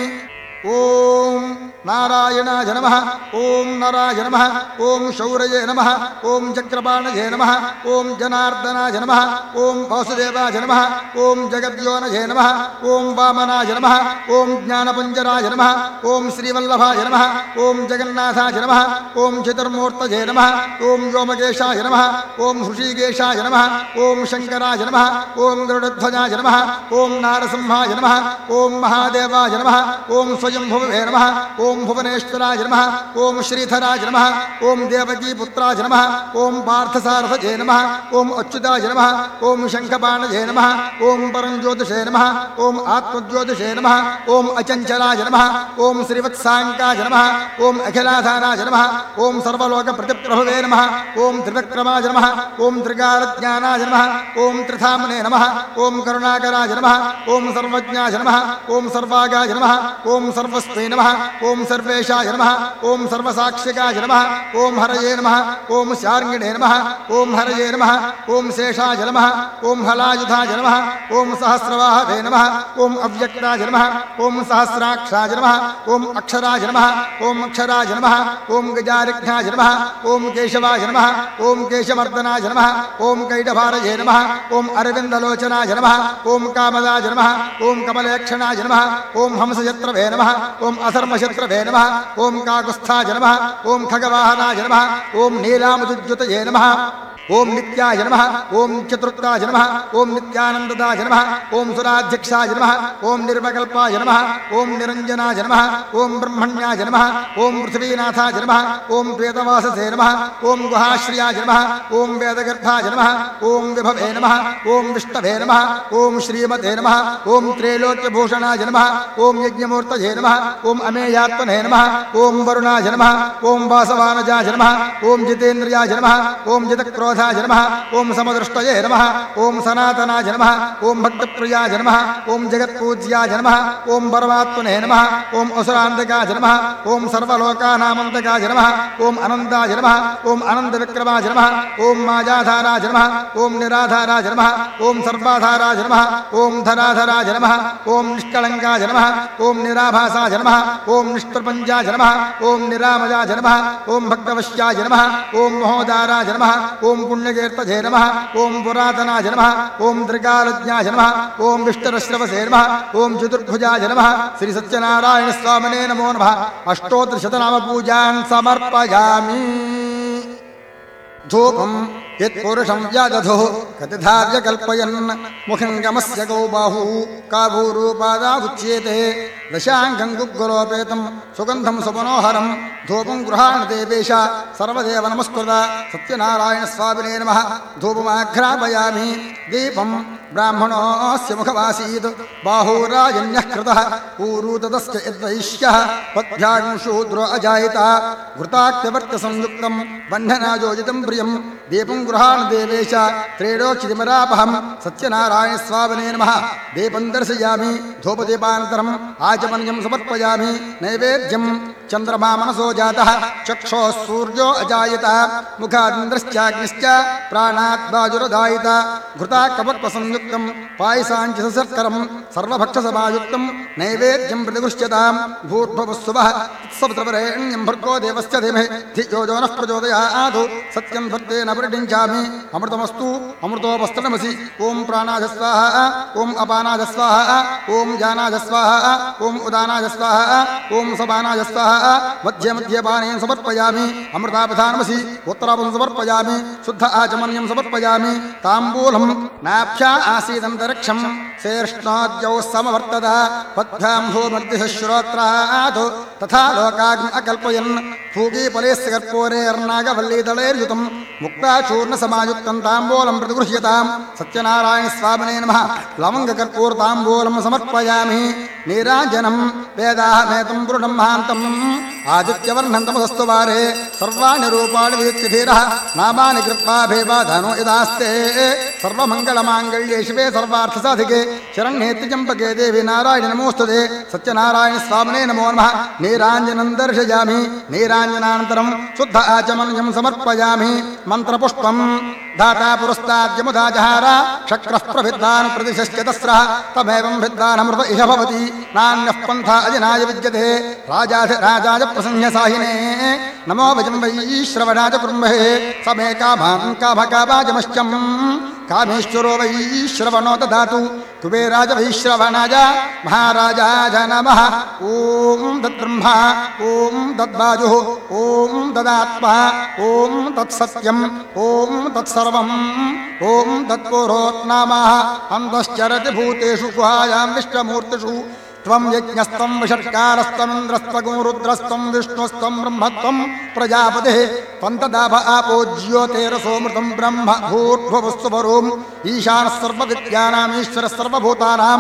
ఓం నారాయణాయ నమ ఓం నరాయ నమ ఓం శౌరయే నమ ఓం చక్రపాణయే నమ ఓం జనార్దనాయ నమ ఓం వాసుదేవాయ నమ ఓం జగద్యోనయే నమ ఓం వామనాయ నమ ఓం జ్ఞానపుంజరాయ నమ ఓం శ్రీవల్లభాయ నమ ఓం జగన్నాథాయ నమ ఓం చతుర్మూర్తయే నమ ఓం వ్యోమకేశాయ నమ ఓం హృషీకేశాయ నమ ఓం శంకరాయ నమ ఓం గరుడధ్వజాయ నమ ఓం నారసింహాయ నమ ఓం మహాదేవాయ నమ ఓం స్వయంభువే నమ ఓం భువనేశ్వరాయ నమ ఓం శ్రీధరాయ నమ ఓం దేవకీపుత్రాయ నమ ఓం పార్థసారథజే నమ ఓం అచ్యుతాయ నమ ఓం శంఖపాణయే నమ ఓం పరంజ్యోతిషే నమ ఓం ఆత్మజ్యోతిషే నమ ఓం అచంచలాయ నమ ఓం శ్రీవత్సాంకాయ నమ ఓం అఖిలాధారాయ నమ ఓం సర్వలోక ప్రతిప్రభవే నమ ఓం త్రివిక్రమాయ నమ ఓం త్రికాలజ్ఞానాయ నమ ఓం త్రిధామనే నమ ఓం కరుణాకరాయ నమ ఓం సర్వజ్ఞాయ నమ ఓం సర్వాగాయ నమ ఓం సర్వస్మై నమ ఓం సర్వేశాయ నమ ఓం సర్వసాక్షికాయ నమ ఓం హరయే నమ ఓం శార్ంగిణే నమ ఓం హరయే నమ ఓం శేషాయ నమ ఓం హలాయుధాయ నమ ఓం సహస్రవాహవే నమ ఓం అవ్యక్తాయ నమ ఓం సహస్రాక్షాయ నమ ఓం అక్షరాయ నమ ఓం అక్షరాయ నమ ఓం గజారిఘ్నాయ నమ ఓం కేశవాయ నమ ఓం కేశమర్దనాయ నమ ఓం కైటభారయే నమ ఓం అరవిందలోచనాయ నమ ఓం కామదాయ నమ ఓం కమలేక్షణాయ నమ ఓం హంసయత్రవే నమ ఓం అధర్మశత్రవే నమ ఓం కాకుస్థాయ నమ ఓం ఖగవాహనాయ నమ ఓం నీలామదుద్యుతయే నమ ఓం నిత్యాయ నమ ఓం చతుర్థాయ నమ ఓం నిత్యానందదాయ నమ ఓం సురాధ్యక్షాయ నమ ఓం నిర్మకల్పాయ నమ ఓం నిరంజనాయ నమ ఓం బ్రహ్మణ్యాయ నమ ఓం పృథ్వీనాథాయ నమ ఓం వేదవాససే నమ ఓం గుహాశ్రియాయ నమ ఓం వేదగర్భాయ నమ ఓం విభవే నమ ఓం విష్ణవే నమ ఓం శ్రీమతే నమ ఓం త్రైలోక్యభూషణాయ నమ ఓం యజ్ఞమూర్తయే నమ ఓం అమేయాత్మనే నమ ఓం వరుణాయ నమ ఓం వాసవానజాయ నమ ఓం జితేంద్రియాయ నమ ఓం జితక్రోధాయ సమక్రోధాయ నమ ఓం సమదృష్టయే నమ ఓం సనాతనాయ నమ ఓం భక్తప్రియాయ నమ ఓం జగత్పూజ్యాయ నమ ఓం పరమాత్మనే నమ ఓం అసురాంతకాయ నమ ఓం సర్వలోకానామంతకాయ నమ ఓం అనంతాయ నమ ఓం అనంత విక్రమాయ నమ ఓం మాయాధారాయ నమ ఓం నిరాధారాయ నమ ఓం సర్వాధారాయ నమ ఓం ధరాధరాయ నమ ఓం నిష్కళంకాయ నమ ఓం నిరాభాసాయ నమ ఓం నిష్ప్రపంచాయ నమ ఓం నిరామయాయ నమ ఓం భక్తవశ్యాయ నమ ఓం మహోదారాయ నమ ఓం పుణ్యకీర్తజే నమ ఓం పురాతనాయ నమ ఓం త్రికాలజ్ఞాయ నమ ఓం విష్ణురశ్రవసే నమ ఓం చతుర్భుజాయ నమ శ్రీ సత్యనారాయణ స్వామినే నమో నమ అష్టోత్తర శతనామ పూజాన్ సమర్పయామి ధూపం యత్పురుషం వ్యాదధో కతిధార్య కల్పయన్ ముఖం గమస్య గౌ బాహూ కాభూరూపాదాగుచ్యేతే దశాంగం గుగ్గులోపేతం సుగంధం సుమనోహరం ధూపం గృహాణ దేవేశ సర్వదేవ నమస్కృత సత్యనారాయణ స్వామినే నమ ధూపమాఘ్రాపయామి దీపం బ్రాహ్మణోస్య ముఖమాసీత్ బాహూరాజన్యః కృతः ఊరూతదస్య యద్వైశ్యः పద్భ్యాగం శూద్రో అజాయిత ఘృతాక్తివర్త సంయుక్తం బంధనాజోజితం ప్రియం దీపం గృహాణ దేవేశ త్రేడోక్షితిమరాపహం సత్యనారాయణ స్వామినే నమ దీపం దర్శయామి ధూపదీపానంతరం ఆచమన్యం సమర్పయామి నైవేద్యం చంద్రమా మనసో జాత చక్షో సూర్యో అజాయత ముఖాదింద్రశ్చాగ్నిశ్చ ప్రాణాత్ బాజురదాయిత ఘృతా కపక్వ సంయుక్తం పాయసాంచ సశర్కరం సర్వభక్ష సమాయుక్తం నైవేద్యం ప్రతిగృహ్యతాం భూర్భవస్సువ సప్తవరేణ్యం భర్గో దేవస్య ధీమహి ధియో జో నః ప్రచోదయాతు సత్యం ధర్తేన పరిటించామి అమృతమస్తు అమృతోపస్తనమసి ఓం ప్రాణాజ స్వాహ ఓం అపానాజ స్వాహ ఓం జానాజ స్వాహ ఓం ఉదానాజ స్వాహ ఓం సపానాజ స్వాహ మధ్య మధ్య పానీయం సమర్పయామి అమృతాపధానమసి ఉత్తరాపం సమర్పయామి శుద్ధ ఆచమన్యం సమర్పయామి తాంబూలం నాభ్యా ఆసీదంతరిక్షం శేష్ణోద్యౌ సమవర్తత పద్భాంభూమర్దిః శ్రోత్రాత్ తథా లోకాగ్ని అకల్పయన్ పూగీఫలేస్య కర్పూరేర్నాగవల్లీదళైర్యుతం ముక్తాచూర్ణ సమాయుక్తం తాంబూలం ప్రతిగృహ్యతాం సత్యనారాయణ స్వామినే నమ లవంగ కర్పూర తాంబూలం సమర్పయామి నీరాజనం వేదాహమేతం పురుణం మహాంతం ఆదిత్యవర్ణం తమసస్తు వారే సర్వాణి రూపాణి విదిత్య ధీర నామాని కృత్వా భేవాధనో యదాస్తే సర్వమంగళమాంగళ్యే శివే సర్వార్థ సాధికే శరణ్యేతి చంపకే దేవి నారాయణ నమోస్తుతే సత్యనారాయణ స్వామినే నమో నమ నీరాంజనం దర్శయామి నీరాంజనానంతరం శుద్ధ ఆచమన్యం సమర్పయామి మంత్రపుష్పం దాతా పురస్తాద్యముదా జహార శక్ర ప్రభిద్దాన్ ప్రతిశ్చతస్ర తమేవం విద్వానమృత ఇహ భవతి నాణ్యః పంథ అజనాయ విద్యతే రాజాధి రాజాయ ప్రసంహసాహినే నమో వజం వై శ్రవణాయ బ్రహ్మహే సమే కామాం కాభకాభాజమశ్చం కామేశ్వరో వై శ్రవణో దదాతు కుబేరాజ వై శ్రవణాయ మహారాజాయ నమ ఓం తద్బ్రహ్మ ఓం తద్బాజు ఓం తదాత్మ ఓం తత్సత్యం ఓం తత్సర్వం ఓం తత్పురోత్నామ అంతశ్చరతి భూతేషు గుహాయాం విష్ణమూర్తిషు త్వం యజ్ఞస్తం విషట్కారస్తమింద్రస్త్వగం రుద్రస్తం విష్ణుస్తం బ్రహ్మత్వం ప్రజాపతి త్వంతదాభ ఆపో జ్యోతిరసోమృతం బ్రహ్మ భూర్భువస్సువరోం ఈశాన సర్వవిద్యానామీశ్వర సర్వభూతానాం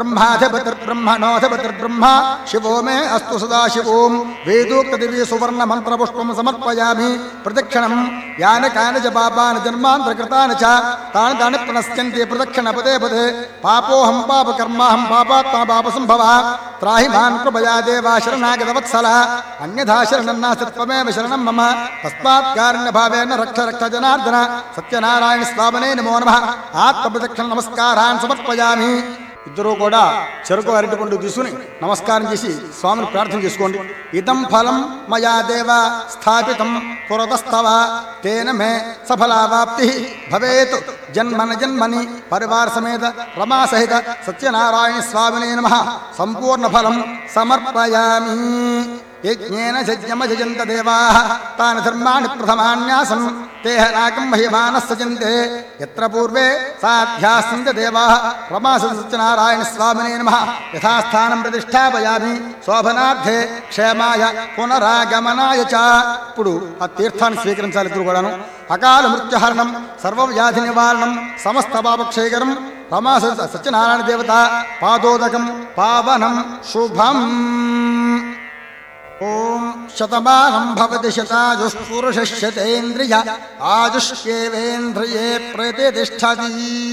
బ్రహ్మాధిపతిర్బ్రహ్మణోధిపతిర్బ్రహ్మ శివో మే అస్తు సదాశివోం వేదోక్తదివీ సువర్ణ మంత్రపుష్పం సమర్పయామి ప్రదక్షిణం యాని కాని చ పాపాని జన్మాంతరకృతాని చ తాని తాని పునశ్చంతి ప్రదక్షిణ పదే పదే పాపోహం పాపకర్మాహం పాపాత్మా పాప సంభవ త్రాహి మాన్ కృపయా దేవా శరణాగత వత్సల అన్యథా శరణం నాస్తి త్వమేవ శరణం మమ తస్మాత్ కారుణ్య భావేన రక్ష రక్ష జనార్దన సత్యనారాయణ స్వామినే నమో నమ ఆత్మప్రదక్షిణ నమస్కారాన్ని సమర్పయామి ఇద్దరూ కూడా చెరుకు అరటి పండు తీసుకుని నమస్కారం చేసి స్వామిని ప్రార్థన చేసుకోండి ఇదం ఫలం మయా దేవ స్థాపితం పురతస్తవ తేన మే సఫలావాప్తి భవేత్ జన్మన జన్మని పరివార సమేత రమా సహిత సత్యనారాయణ స్వామినే నమ సంపూర్ణ ఫలం సమర్పయామి యజ్ఞేన యజ్ఞమజయంత దేవాः తాని ధర్మాణి ప్రథమాన్యాసం తేహ నాకం మహిమానः సజంతే యత్ర పూర్వే సాధ్యాసంత దేవాः రమాస సత్యనారాయణ స్వామినే నమః యథాస్థానం ప్రతిష్టాపయామి శోభనార్థే క్షేమాయ పునరాగమనాయ చ ఇప్పుడు ఆ తీర్థాన్ని స్వీకరించాలి ఇద్దరు కూడాను అకాల మృత్యుహరణం సర్వవ్యాధి నివారణం సమస్త పాపక్షేకరం రమాస సత్యనారాయణ దేవత పాదోదకం పావనం శుభం ఓం శతమానం భవతి శతాజుః పురుషः శతేంద్రియ ఆజుష్యేవేంద్రియే ప్రతిష్టతి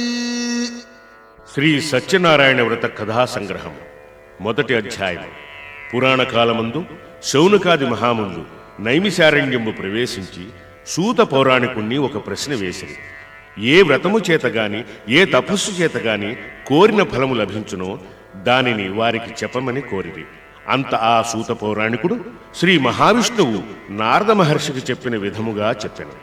శ్రీ సత్యనారాయణ వ్రత కథా సంగ్రహం మొదటి అధ్యాయం పురాణ కాలమందు శౌనకాది మహాములు నైమిశారణ్యము ప్రవేశించి సూత పౌరాణికుణ్ణి ఒక ప్రశ్న వేసింది ఏ వ్రతము చేతగాని ఏ తపస్సు చేతగాని కోరిన ఫలము లభించునో దానిని వారికి చెప్పమని కోరిరి అంత ఆ సూత పౌరాణికుడు శ్రీ మహావిష్ణువు నారద మహర్షికి చెప్పిన విధముగా చెప్పాను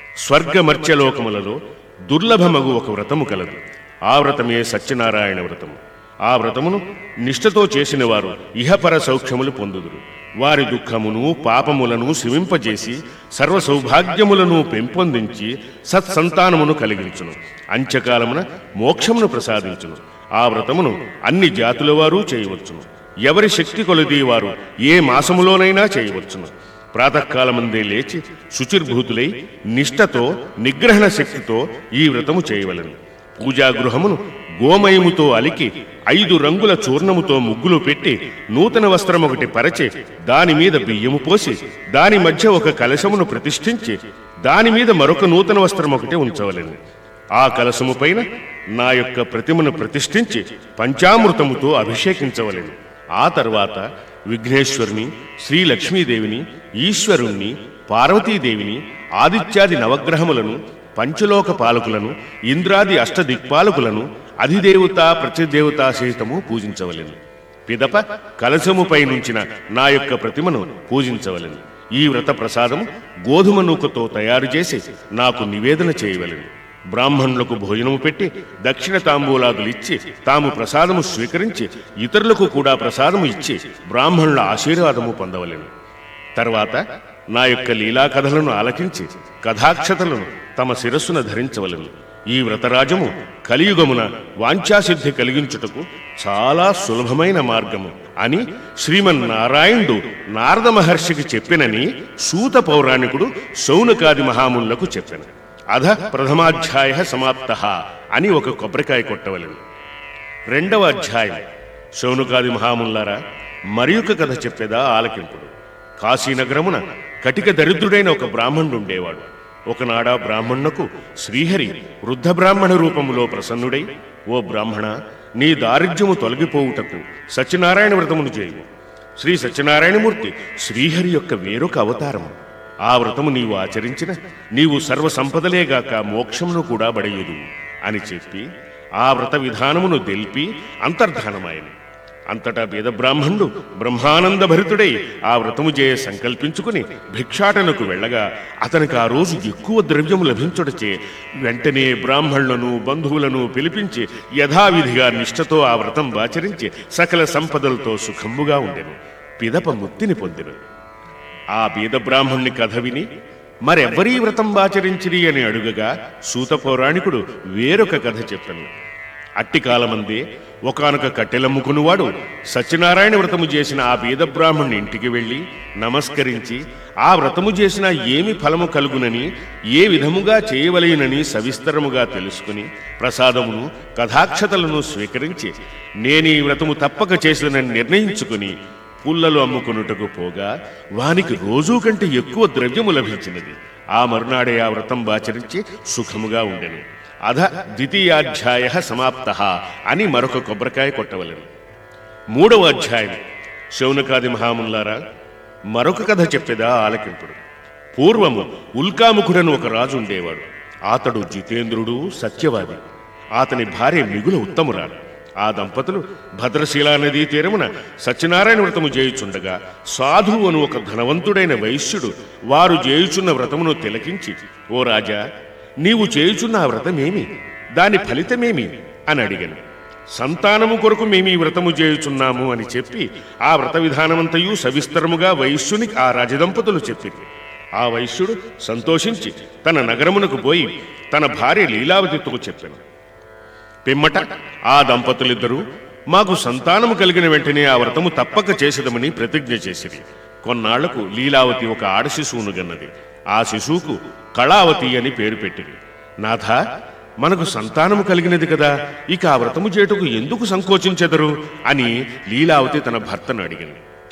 స్వర్గమర్త్యలోకములలో దుర్లభమగు ఒక వ్రతము కలదు ఆ వ్రతమే సత్యనారాయణ వ్రతము ఆ వ్రతమును నిష్ఠతో చేసిన వారు ఇహపర సౌఖ్యములు పొందుదురు వారి దుఃఖమును పాపములను శమింపజేసి సర్వ సౌభాగ్యములను పెంపొందించి సత్సంతానమును కలిగించును అంత్యకాలమున మోక్షమును ప్రసాదించును ఆ వ్రతమును అన్ని జాతుల వారు చేయవచ్చును ఎవరి శక్తి కొలది వారు ఏ మాసములోనైనా చేయవచ్చును ప్రాతకాలమందే లేచి శుచిర్భూతులై నిష్ఠతో నిగ్రహణ శక్తితో ఈ వ్రతము చేయవలను పూజాగృహమును గోమయముతో అలికి ఐదు రంగుల చూర్ణముతో ముగ్గులు పెట్టి నూతన వస్త్రం ఒకటి పరచి దాని మీద బియ్యము పోసి దాని మధ్య ఒక కలశమును ప్రతిష్ఠించి దాని మీద మరొక నూతన వస్త్రం ఒకటి ఉంచవలెను ఆ కలశము పైన నా యొక్క ప్రతిమను ప్రతిష్ఠించి పంచామృతముతో అభిషేకించవలెను ఆ తర్వాత విఘ్నేశ్వరుని శ్రీ లక్ష్మీదేవిని ఈశ్వరుణ్ణి పార్వతీదేవిని ఆదిత్యాది నవగ్రహములను పంచలోక పాలకులను ఇంద్రాది అష్టదిక్పాలకులను అధిదేవత ప్రతిదేవతా సహితము పూజించవలెను పిదప కలశముపై నుంచిన నా యొక్క ప్రతిమను పూజించవలెను ఈ వ్రత ప్రసాదము గోధుమ నూకతో తయారు చేసి నాకు నివేదన చేయవలెను బ్రాహ్మణులకు భోజనము పెట్టి దక్షిణ తాంబూలాదులు ఇచ్చి తాము ప్రసాదము స్వీకరించి ఇతరులకు కూడా ప్రసాదము ఇచ్చి బ్రాహ్మణుల ఆశీర్వాదము పొందవలెను తర్వాత నా యొక్క లీలా కథలను ఆలకించి కథాక్షతలను తమ శిరస్సున ధరించవలెను ఈ వ్రతరాజము కలియుగమున వాంఛాసిద్ధి కలిగించుటకు చాలా సులభమైన మార్గము అని శ్రీమన్నారాయణుడు నారద మహర్షికి చెప్పినని సూత పౌరాణికుడు శౌనకాది మహాములకు చెప్పాను అధ ప్రథమాధ్యాయ సమాప్త అని ఒక కొబ్బరికాయ కొట్టవలెను రెండవ అధ్యాయం శౌనకాది మహాముల్లారా మరి ఒక కథ చెప్పేదా ఆలకింపుడు కాశీనగరమున కటిక దరిద్రుడైన ఒక బ్రాహ్మణుడు ఉండేవాడు ఒకనాడ బ్రాహ్మణునకు శ్రీహరి వృద్ధ బ్రాహ్మణ రూపములో ప్రసన్నుడై ఓ బ్రాహ్మణ నీ దారిద్ర్యము తొలగిపోవుటకు సత్యనారాయణ వ్రతమును చేయు శ్రీ సత్యనారాయణమూర్తి శ్రీహరి యొక్క వేరొక అవతారము ఆ వ్రతము నీవు ఆచరించిన నీవు సర్వ సంపదలేగాక మోక్షమును కూడా బడయుదు అని చెప్పి ఆ వ్రత విధానమును తెలిపి అంతర్ధానమాయను అంతటా వేద బ్రాహ్మణుడు బ్రహ్మానంద భరితుడై ఆ వ్రతము చేయ సంకల్పించుకుని భిక్షాటనకు వెళ్ళగా అతనికి ఆ రోజు ఎక్కువ ద్రవ్యము లభించుటచే వెంటనే బ్రాహ్మణులను బంధువులను పిలిపించి యథావిధిగా నిష్ఠతో ఆ వ్రతం ఆచరించి సకల సంపదలతో సుఖంబుగా ఉండెను పిదప ముక్తిని పొందెను ఆ బీద బ్రాహ్మణ్ణి కథ విని మరెవ్వరీ వ్రతం ఆచరించిరి అని అడుగగా సూత పౌరాణికుడు వేరొక కథ చెప్పాను అట్టి కాలమందే ఒకనొక కట్టెలమ్ముకునివాడు సత్యనారాయణ వ్రతము చేసిన ఆ బీద బ్రాహ్మణుని ఇంటికి వెళ్ళి నమస్కరించి ఆ వ్రతము చేసిన ఏమి ఫలము కలుగునని ఏ విధముగా చేయవలయునని సవిస్తరముగా తెలుసుకుని ప్రసాదమును కథాక్షతలను స్వీకరించి నేనీ వ్రతము తప్పక చేసినని నిర్ణయించుకుని పుల్లలు అమ్ముకొనుటకు పోగా వానికి రోజూ కంటే ఎక్కువ ద్రవ్యము లభించినది ఆ మరునాడే ఆ వ్రతం ఆచరించి సుఖముగా ఉండెను అధ ద్వితీయాధ్యాయ సమాప్త అని మరొక కొబ్బరికాయ కొట్టవలెను మూడవ అధ్యాయం శౌనకాది మహాముల్లారా మరొక కథ చెప్పేదా ఆలకింపుడు పూర్వము ఉల్కాముఖుడను ఒక రాజు ఉండేవాడు అతడు జితేంద్రుడు సత్యవాది అతని భార్య మిగుల ఉత్తమురాలు ఆ దంపతులు భద్రశీలా నదీ తీరమున సత్యనారాయణ వ్రతము చేయుచుండగా సాధువు అను ఒక ధనవంతుడైన వైశ్యుడు వారు చేయుచున్న వ్రతమును తిలకించి ఓ రాజా నీవు చేయుచున్న ఆ వ్రతమేమి దాని ఫలితమేమి అని అడిగాను సంతానము కొరకు మేము ఈ వ్రతము చేయుచున్నాము అని చెప్పి ఆ వ్రత విధానమంతయు సవిస్తరముగా వైశ్యునికి ఆ రాజదంపతులు చెప్పింది ఆ వైశ్యుడు సంతోషించి తన నగరమునకు పోయి తన భార్య లీలావతితో చెప్పాను పిమ్మట ఆ దంపతులిద్దరూ మాకు సంతానము కలిగిన వెంటనే ఆ వ్రతము తప్పక చేసేదమని ప్రతిజ్ఞ చేసిరి కొన్నాళ్లకు లీలావతి ఒక ఆడ శిశువును గన్నది ఆ శిశువుకు కళావతి అని పేరు పెట్టింది నాథ మనకు సంతానము కలిగినది కదా ఇక ఆ వ్రతము చేటుకు ఎందుకు సంకోచించెదరు అని లీలావతి తన భర్తను అడిగింది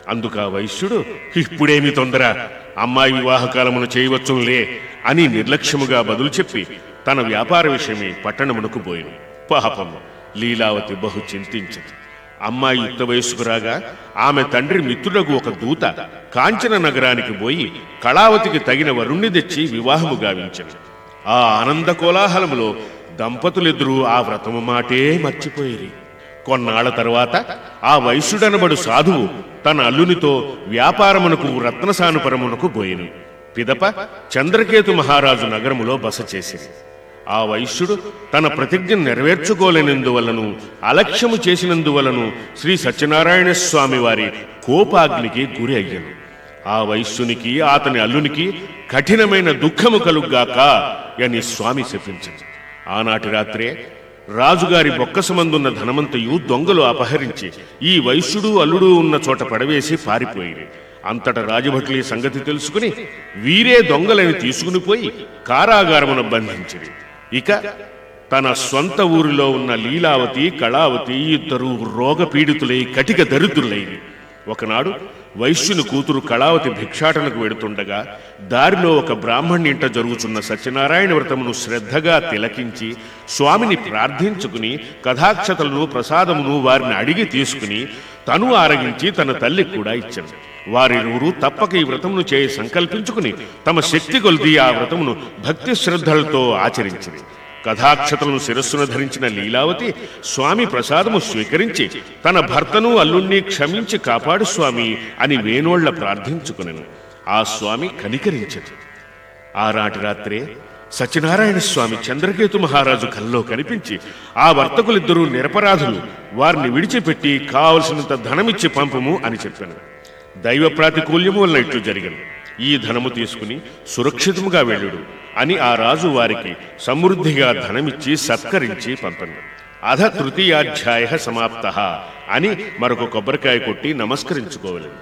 అందుక ఆ వైశ్యుడు ఇప్పుడేమి తొందర అమ్మాయి వివాహకాలమును చేయవచ్చులే అని నిర్లక్ష్యముగా బదులు చెప్పి తన వ్యాపార విషయమై పట్టణమునకు పోయిను పాపం లీలావతి బహు చింతించింది అమ్మాయి యుక్త వయస్సుకు రాగా ఆమె తండ్రి మిత్రుడకు ఒక దూత కాంచన నగరానికి పోయి కళావతికి తగిన వరుణ్ణి తెచ్చి వివాహము గావించింది ఆ ఆనంద కోలాహలములో దంపతులిద్దరూ ఆ వ్రతము మాటే మర్చిపోయిరి కొన్నాళ్ల తర్వాత ఆ వైశ్యుడనబడు సాధువు తన అల్లునితో వ్యాపారమునకు రత్నసానుపరమునకు పోయిను పిదప చంద్రకేతు మహారాజు నగరములో బస చేసింది ఆ వైశ్యుడు తన ప్రతిజ్ఞ నెరవేర్చుకోలేనందువలను అలక్ష్యము చేసినందువలను శ్రీ సత్యనారాయణ స్వామి వారి కోపాగ్నికి గురి అయ్యను ఆ వైశ్యునికి అతని అల్లునికి కఠినమైన దుఃఖము కలుగ్గాక అని స్వామి శపించింది ఆనాటి రాత్రే రాజుగారి బొక్కసమందున్న ధనమంతయు దొంగలు అపహరించి ఈ వైశ్యుడు అల్లుడు ఉన్న చోట పడవేసి పారిపోయి అంతట రాజభట్లు ఈ సంగతి తెలుసుకుని వీరే దొంగలని తీసుకుని పోయి కారాగారమున బంధించిరి ఇక తన స్వంత ఊరిలో ఉన్న లీలావతి కళావతి ఇద్దరు రోగపీడితులై కటిక దరిద్రులైరి ఒకనాడు వైశ్యుని కూతురు కళావతి భిక్షాటనకు వెడుతుండగా దారిలో ఒక బ్రాహ్మణి ఇంట జరుగుతున్న సత్యనారాయణ వ్రతమును శ్రద్ధగా తిలకించి స్వామిని ప్రార్థించుకుని కథాక్షతలను ప్రసాదమును వారిని అడిగి తీసుకుని తను ఆరగించి తన తల్లి కూడా ఇచ్చాను వారిరువురు తప్పక ఈ వ్రతమును చేయ సంకల్పించుకుని తమ శక్తి కొలిది ఆ వ్రతమును భక్తి శ్రద్ధలతో ఆచరించింది కథాక్షతలను శిరస్సును ధరించిన లీలావతి స్వామి ప్రసాదము స్వీకరించి తన భర్తను అల్లుణ్ణి క్షమించి కాపాడు స్వామి అని వేణోళ్ల ప్రార్థించుకునెను ఆ స్వామి కనికరించదు ఆనాటి రాత్రే సత్యనారాయణ స్వామి చంద్రకేతు మహారాజు కల్లో కనిపించి ఆ వర్తకులిద్దరూ నిరపరాధులు వారిని విడిచిపెట్టి కావలసినంత ధనమిచ్చి పంపము అని చెప్పాను దైవ ప్రాతికూల్యము వలన ఇట్లు జరిగను ఈ ధనము తీసుకుని సురక్షితముగా వెళ్ళుడు అని ఆ రాజు వారికి సమృద్ధిగా ధనమిచ్చి సత్కరించి పంపను అధ తృతీయాధ్యాయ సమాప్త అని మరొక కొబ్బరికాయ కొట్టి నమస్కరించుకోవలేదు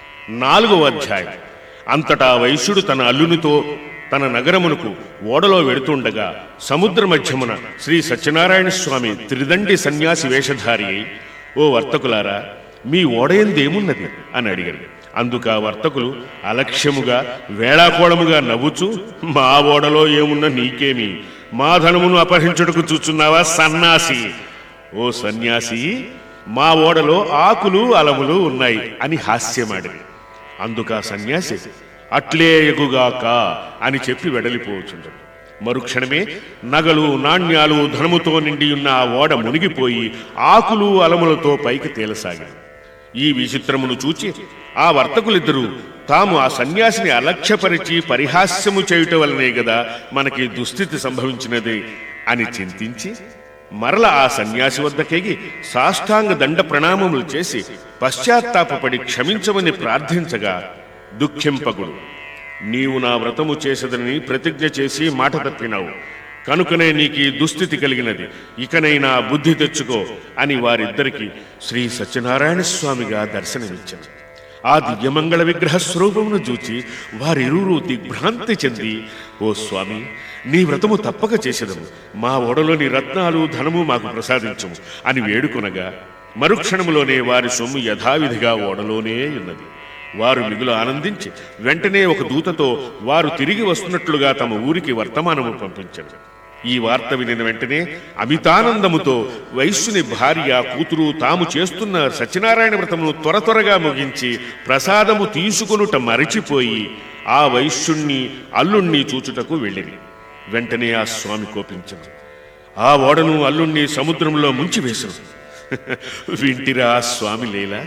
నాలుగవ అధ్యాయం అంతటా వైశ్యుడు తన అల్లునితో తన నగరమునకు ఓడలో వెడుతుండగా సముద్ర మధ్యమున శ్రీ సత్యనారాయణ స్వామి త్రిదండి సన్యాసి వేషధారి అయి ఓ వర్తకులారా మీ ఓడయందేమున్నది అని అడిగారు అందుకు ఆ వర్తకులు అలక్ష్యముగా వేళాకోళముగా నవ్వుచూ మా ఓడలో ఏమున్న నీకేమి మా ధనమును అపహరించుటకు చూచున్నావా సన్నాసి ఓ సన్యాసి మా ఓడలో ఆకులు అలములు ఉన్నాయి అని హాస్యమాడిరి అందుక ఆ సన్యాసి అట్లే ఎగుగాక అని చెప్పి వెడలిపోవచ్చుండడు మరుక్షణమే నగలు నాణ్యాలు ధనముతో నిండి ఉన్న ఆ ఓడ మునిగిపోయి ఆకులు అలములతో పైకి తేలసాగారు ఈ విచిత్రమును చూచి ఆ వర్తకులిద్దరూ తాము ఆ సన్యాసిని అలక్ష్యపరిచి పరిహాస్యము చేయుట వలనే గదా మనకి దుస్థితి సంభవించినది అని చింతించి మరల ఆ సన్యాసి వద్దకెగి సాష్టాంగ దండ ప్రణామములు చేసి పశ్చాత్తాపపడి క్షమించమని ప్రార్థించగా దుఃఖింపకుడు నీవు నా వ్రతము చేసదని ప్రతిజ్ఞ చేసి మాట తప్పినావు కనుకనే నీకు ఈ దుస్థితి కలిగినది ఇకనైనా బుద్ధి తెచ్చుకో అని వారిద్దరికి శ్రీ సత్యనారాయణ స్వామిగా దర్శనమిచ్చారు ఆ దివ్యమంగళ విగ్రహ స్వరూపమును చూచి వారిరువురు దిగ్భ్రాంతి చెంది ఓ స్వామి నీ వ్రతము తప్పక చేసేదము మా ఓడలోని రత్నాలు ధనము మాకు ప్రసాదించము అని వేడుకొనగా మరుక్షణములోనే వారి సొమ్ము యథావిధిగా ఓడలోనే ఉన్నది వారు మిగులు ఆనందించి వెంటనే ఒక దూతతో వారు తిరిగి వస్తున్నట్లుగా తమ ఊరికి వర్తమానము పంపించారు ఈ వార్త వినిన వెంటనే అమితానందముతో వైశ్యుని భార్య కూతురు తాము చేస్తున్న సత్యనారాయణ వ్రతమును త్వర త్వరగా ముగించి ప్రసాదము తీసుకొనుట మరచిపోయి ఆ వైశ్యుణ్ణి అల్లుణ్ణి చూచుటకు వెళ్ళింది వెంటనే ఆ స్వామి కోపించను ఆ ఓడను అల్లుణ్ణి సముద్రంలో ముంచివేశను వింటిరా ఆ స్వామి లీలా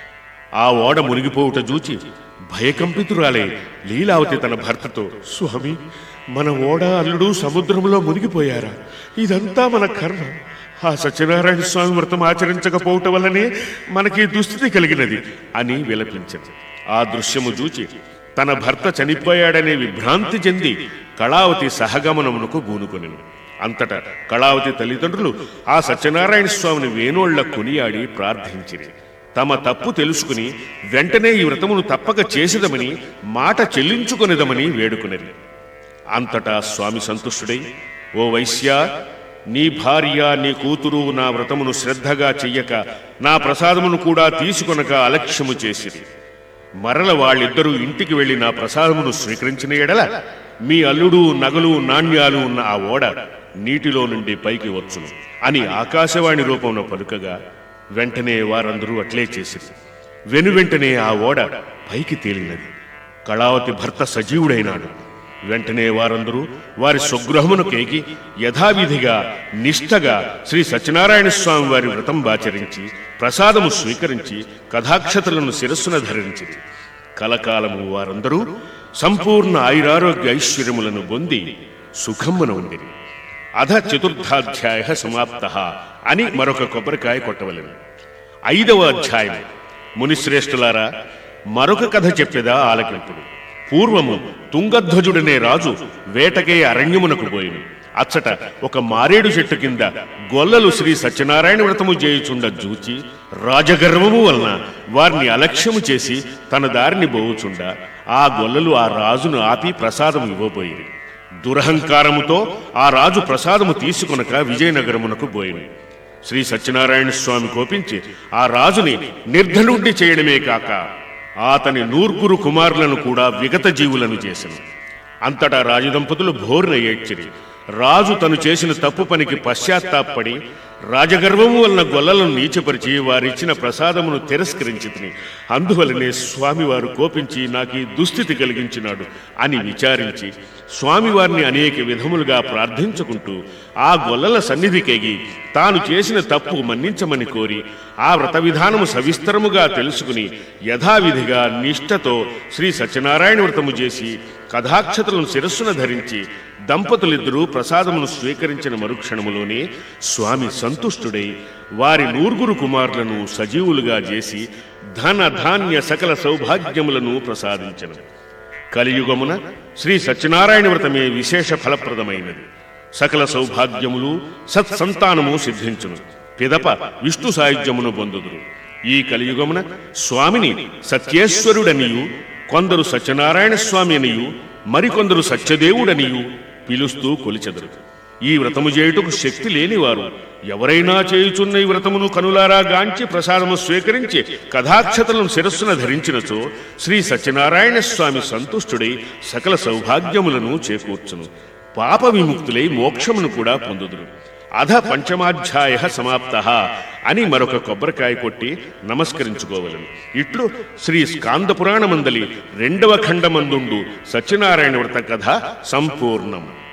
ఆ ఓడ మునిగిపోవుట చూచి భయకంపితురాలే లీలావతి తన భర్తతో స్వామి మన ఓడ అల్లుడు సముద్రంలో మునిగిపోయారా ఇదంతా మన కర్మ ఆ సత్యనారాయణ స్వామి వ్రతం ఆచరించకపోవటం వల్లనే మనకి ఈ దుస్థితి కలిగినది అని విలపించింది ఆ దృశ్యము చూచి తన భర్త చనిపోయాడనే విభ్రాంతి చెంది కళావతి సహగమనమునకు బూనుకొనెను అంతటా కళావతి తల్లిదండ్రులు ఆ సత్యనారాయణ స్వామిని వేణోళ్ల కొనియాడి ప్రార్థించిరి తమ తప్పు తెలుసుకుని వెంటనే ఈ వ్రతమును తప్పక చేసేదమని మాట చెల్లించుకొనిదమని వేడుకునేది అంతటా స్వామి సంతుష్టుడై ఓ వైశ్య నీ భార్య నీ కూతురు నా వ్రతమును శ్రద్ధగా చెయ్యక నా ప్రసాదమును కూడా తీసుకొనక అలక్ష్యము చేసిరి మరల వాళ్ళిద్దరూ ఇంటికి వెళ్లి నా ప్రసాదమును స్వీకరించిన ఎడల మీ అల్లుడు నగలు నాణ్యాలు ఉన్న ఆ ఓడ నీటిలో నుండి పైకి వచ్చును అని ఆకాశవాణి రూపంలో పలుకగా వెంటనే వారందరూ అట్లే చేసిరి వెను వెంటనే ఆ ఓడ పైకి తేలినది కళావతి భర్త సజీవుడైనాడు వెంటనే వారందరూ వారి స్వగృహమును కేకి యథావిధిగా నిష్ఠగా శ్రీ సత్యనారాయణ స్వామి వారి వ్రతం ఆచరించి ప్రసాదము స్వీకరించి కథాక్షతలను శిరస్సున ధరించి కలకాలము వారందరూ సంపూర్ణ ఆయురారోగ్య ఐశ్వర్యములను పొంది సుఖమ్మున ఉండిరి అధ చతుర్థాధ్యాయ సమాప్త అని మరొక కొబ్బరికాయ కొట్టవలెను ఐదవ అధ్యాయం మునిశ్రేష్ఠులారా మరొక కథ చెప్పేదా ఆలకింపుడు పూర్వము తుంగధ్వజుడనే రాజు వేటకే అరణ్యమునకు పోయిను అచ్చట ఒక మారేడు చెట్టు కింద గొల్లలు శ్రీ సత్యనారాయణ వ్రతము చేయుచుండ జూచి రాజగర్వము వలన వారిని అలక్ష్యము చేసి తన దారిని పోవుచుండ ఆ గొల్లలు ఆ రాజును ఆపి ప్రసాదం ఇవ్వబోయింది దురహంకారముతో ఆ రాజు ప్రసాదము తీసుకొనక విజయనగరమునకు పోయింది శ్రీ సత్యనారాయణ స్వామి కోపించి ఆ రాజుని నిర్ధనుడ్డి చేయడమే కాక అతని నూర్గురు కుమారులను కూడా విగత జీవులను చేసెను అంతటా రాజదంపతులు భోర్న ఏడ్చిరి రాజు తను చేసిన తప్పు పనికి పశ్చాత్తాపడి రాజగర్వము వలన గొల్లలను నీచపరిచి వారిచ్చిన ప్రసాదమును తిరస్కరించి అందువలనే స్వామివారు కోపించి నాకు ఈ దుస్థితి కలిగించినాడు అని విచారించి స్వామివారిని అనేక విధములుగా ప్రార్థించుకుంటూ ఆ గొల్లల సన్నిధికెగి తాను చేసిన తప్పు మన్నించమని కోరి ఆ వ్రత విధానము సవిస్తరముగా తెలుసుకుని యథావిధిగా నిష్ఠతో శ్రీ సత్యనారాయణ వ్రతము చేసి కథాక్షతలను శిరస్సున ధరించి దంపతులిద్దరూ ప్రసాదమును స్వీకరించిన మరుక్షణములోనే స్వామి సంతుష్టుడై వారి నూర్గురు కుమారులను సజీవులుగా చేసి ధన ధాన్య సకల సౌభాగ్యములను ప్రసాదించను కలియుగమున శ్రీ సత్యనారాయణ వ్రతమే విశేష ఫలప్రదమైనది సకల సౌభాగ్యములు సత్సంతానము సిద్ధించును పిదప విష్ణు సాయుధ్యమును పొందుదురు ఈ కలియుగమున స్వామిని సత్యేశ్వరుడనియు కొందరు సత్యనారాయణ స్వామి అనియు మరికొందరు సత్యదేవుడనియు పిలుస్తూ కొలిచెదరు ఈ వ్రతము చేయుటకు శక్తి లేనివారు ఎవరైనా చేయుచున్న ఈ వ్రతమును కనులారా గాంచి ప్రసాదము స్వీకరించి కథాక్షతలను శిరస్సున ధరించినచో శ్రీ సత్యనారాయణ స్వామి సంతుష్టుడై సకల సౌభాగ్యములను చేకూర్చును పాప విముక్తులై మోక్షమును కూడా పొందుదురు అధ పంచమాధ్యాయ సమాప్త అని మరొక కొబ్బరికాయ కొట్టి నమస్కరించుకోవలను ఇట్లు శ్రీ స్కాంద పురాణమందలి రెండవ ఖండమందుండు సత్యనారాయణ వ్రత కథ సంపూర్ణం